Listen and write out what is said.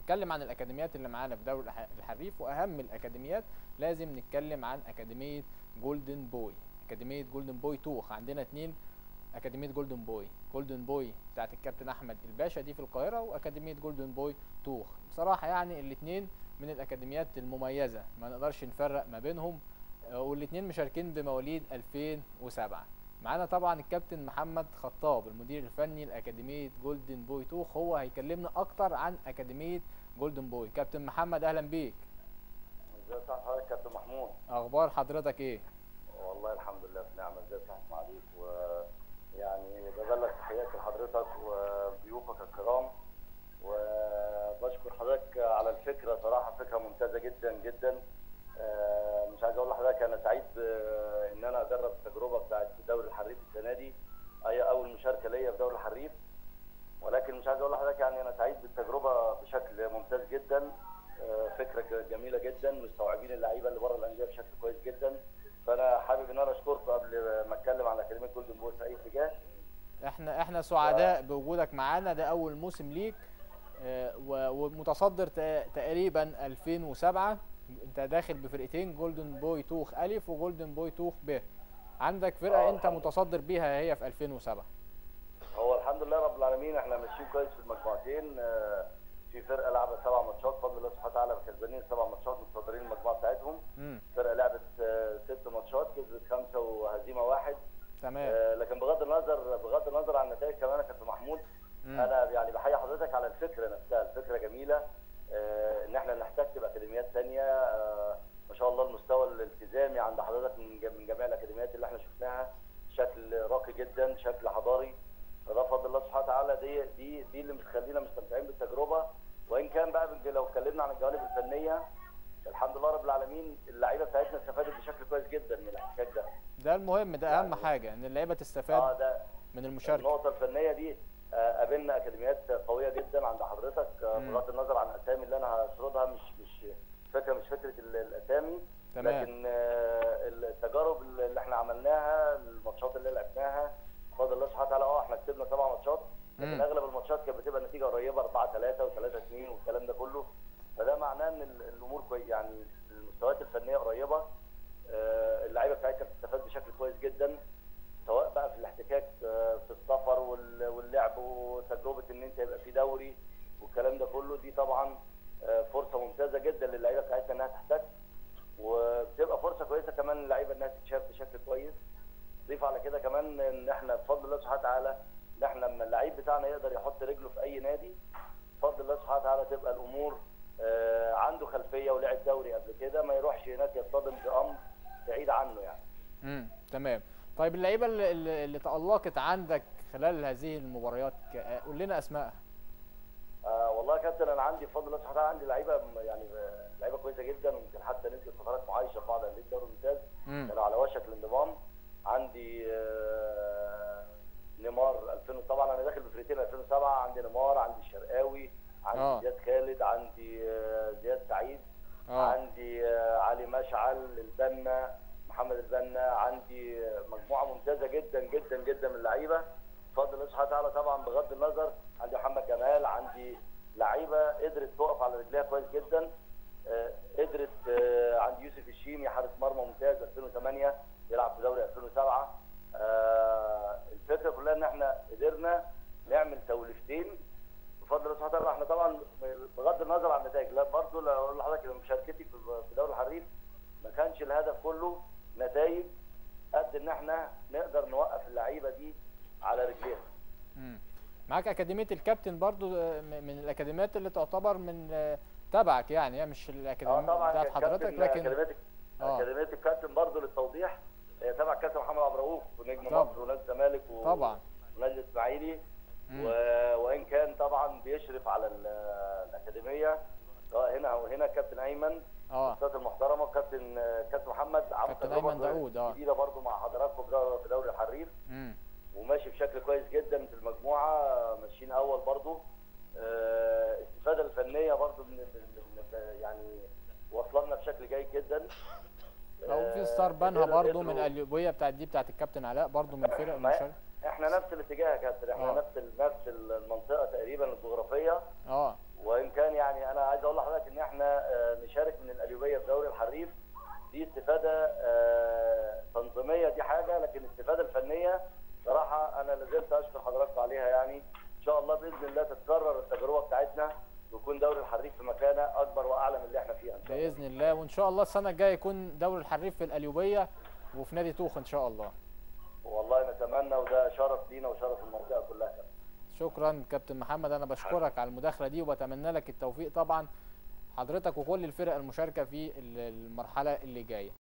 هنتكلم عن الاكاديميات اللي معانا في دوري الح- الحريف واهم الاكاديميات لازم نتكلم عن اكاديميه جولدن بوي اكاديميه جولدن بوي توخ عندنا اتنين اكاديميه جولدن بوي جولدن بوي بتاعت الكابتن احمد الباشا دي في القاهره واكاديميه جولدن بوي توخ بصراحه يعني الاتنين من الاكاديميات المميزه ما نقدرش نفرق ما بينهم آه، والاتنين مشاركين بمواليد 2007 معانا طبعا الكابتن محمد خطاب المدير الفني لاكاديميه جولدن بوي توخ هو هيكلمنا اكتر عن اكاديميه جولدن بوي كابتن محمد اهلا بيك ازي صح حضرتك يا كابتن محمود اخبار حضرتك ايه والله الحمد لله في نعمه ازي صحة معاليك ويعني ببلغ تحياتي لحضرتك وضيوفك الكرام وبشكر حضرتك على الفكره صراحه فكره ممتازه جدا جدا آه، مش عايز اقول لحضرتك انا سعيد آه، ان انا اجرب التجربه بتاعت دوري الحريف السنه دي هي اول مشاركه ليا في دوري الحريف ولكن مش عايز اقول لحضرتك يعني انا سعيد بالتجربه بشكل ممتاز جدا آه، فكره ج- جميله جدا مستوعبين اللعيبه اللي بره الانديه بشكل كويس جدا فانا حابب ان انا اشكركم قبل ما اتكلم عن اكاديميه جولدن بوي في اي اتجاه احنا احنا سعداء بوجودك معانا ده اول موسم ليك آه، و- ومتصدر تق- تقريبا 2007 انت داخل بفرقتين جولدن بوي توخ الف وجولدن بوي توخ ب عندك فرقه آه، انت الحمد لله. متصدر بيها هي في 2007 هو الحمد لله رب العالمين احنا ماشيين كويس في المجموعتين آه، في فرقه لعبت سبع ماتشات بفضل الله سبحانه وتعالى كسبانين سبع ماتشات متصدرين المجموعه بتاعتهم امم فرقه لعبت آه، ست ماتشات كسبت خمسه وهزيمه واحد تمام آه، لكن بغض النظر بغض النظر عن النتائج كمان يا كابتن محمود مم. انا يعني بحيي حضرتك على الفكره نفسها الفكره جميله آه، ان احنا نحتك باكاديميات ثانيه ما شاء الله المستوى الالتزامي عند حضرتك من جم- من جميع الاكاديميات اللي احنا شفناها شكل راقي جدا شكل حضاري فده بفضل الله سبحانه وتعالى دي دي دي اللي مخلينا مستمتعين بالتجربه وان كان بقى بنج- لو اتكلمنا عن الجوانب الفنيه الحمد لله رب العالمين اللعيبه بتاعتنا استفادت بشكل كويس جدا من الاحتكاك ده ده المهم ده اهم يعني- حاجه ان اللعيبه اه تستفاد ده من المشاركه النقطة الفنية دي آه، قابلنا أكاديميات قوية جدا عند حضرتك آه، مم. بغض النظر عن الأسامي اللي أنا هسردها مش مش فكرة مش فكرة ال- الأسامي تمام لكن آه، التجارب اللي احنا عملناها الماتشات اللي لعبناها بفضل الله سبحانه وتعالى اه احنا كسبنا سبع ماتشات لكن مم. اغلب الماتشات كانت بتبقى النتيجه قريبه 4 3 و3 2 والكلام ده كله فده معناه ان ال- الامور كويس يعني المستويات الفنيه قريبه آه، اللعيبه بتاعتنا بتستفاد بشكل كويس جدا سواء بقى في الاحتكاك آه، في السفر وال- واللعب وتجربه ان انت يبقى في دوري والكلام ده كله دي طبعا آه، فرصه ممتازه جدا للعيبه بتاعتنا انها تحتك وبتبقى فرصه كويسه كمان للعيبه انها تتشاف بشكل كويس ضيف على كده كمان ان احنا بفضل الله سبحانه وتعالى ان احنا لما اللعيب بتاعنا يقدر يحط رجله في اي نادي بفضل الله سبحانه وتعالى تبقى الامور آه، عنده خلفيه ولعب دوري قبل كده ما يروحش هناك يصطدم بامر بعيد عنه يعني امم تمام طيب اللعيبه اللي, اللي اللي تالقت عندك خلال هذه المباريات ك- آه، قول لنا اسمائها آه والله يا كابتن انا عندي بفضل الله سبحانه وتعالى عندي لعيبه م- يعني آه، لعيبه كويسه جدا ويمكن حتى نزلت فترات معايشه في بعض انديه الدوري الممتاز امم كانوا على وشك الانضمام عندي آه، نيمار 2000 طبعا انا داخل بفرقتين 2007 عندي نيمار عندي الشرقاوي عندي آه. زياد خالد عندي آه، زياد سعيد اه عندي آه، علي مشعل البنا محمد البنا عندي آه، مجموعه ممتازه جدا جدا جدا من اللعيبه بفضل الله سبحانه وتعالى طبعا بغض النظر عندي محمد جمال عندي لعيبه قدرت تقف على رجليها كويس جدا آه، قدرت آه، عندي يوسف الشيمي حارس مرمى ممتاز 2008 بيلعب في دوري 2007 آه، الفكره كلها ان احنا قدرنا نعمل توليفتين بفضل الله سبحانه وتعالى احنا طبعا بغض النظر عن النتائج لا برضه لو اقول لحضرتك إن مشاركتي في في دوري الحريف ما كانش الهدف كله نتائج قد ان احنا نقدر نوقف اللعيبه دي على رجليها مم. معاك اكاديميه الكابتن برضو آه، م- من الاكاديميات اللي تعتبر من آه، تبعك يعني هي مش اه الاكاديميه طبعا بتاعت كان حضرتك كابتن لكن اكاديميه آه. اكاديميه الكابتن برضه للتوضيح هي تبع الكابتن محمد عبد الرؤوف ونجم طبعا. مصر ونادي الزمالك و... طبعا ونادي الاسماعيلي مم. و... وان كان طبعا بيشرف على ال- الاكاديميه سواء هنا او هنا كابتن ايمن اه الاستاذ المحترمه كابتن كابتن محمد عمل كابتن تجربة أيمن داوود، آه. جديده برضه مع حضراتكم في دوري- في دوري الحرير امم وماشي بشكل كويس جدا في المجموعه ماشيين اول برضه آه، الاستفاده الفنيه برضه من من- من- يعني وصلنا بشكل جيد جدا لو في آه، ستار بنها قدروا- برضو من قدروا- اليوبيه بتاعت دي بتاعت الكابتن علاء برضو من فرق ما- المشاركه احنا نفس الاتجاه يا كابتن احنا آه. نفس ال- نفس المنطقه تقريبا الجغرافيه اه وان كان يعني انا استفاده آه، تنظيميه دي حاجه لكن الاستفاده الفنيه صراحه انا لازلت اشكر حضراتكم عليها يعني ان شاء الله باذن الله تتكرر التجربه بتاعتنا ويكون دوري الحريف في مكانه اكبر واعلى من اللي احنا فيها ان شاء الله باذن الله وان شاء الله السنه الجايه يكون دوري الحريف في القليوبيه وفي نادي توخ ان شاء الله والله نتمنى وده شرف لينا وشرف المنطقه كلها كمان. شكرا كابتن محمد انا بشكرك على المداخله دي وبتمنى لك التوفيق طبعا حضرتك وكل الفرق المشاركه في ال- المرحله اللي جايه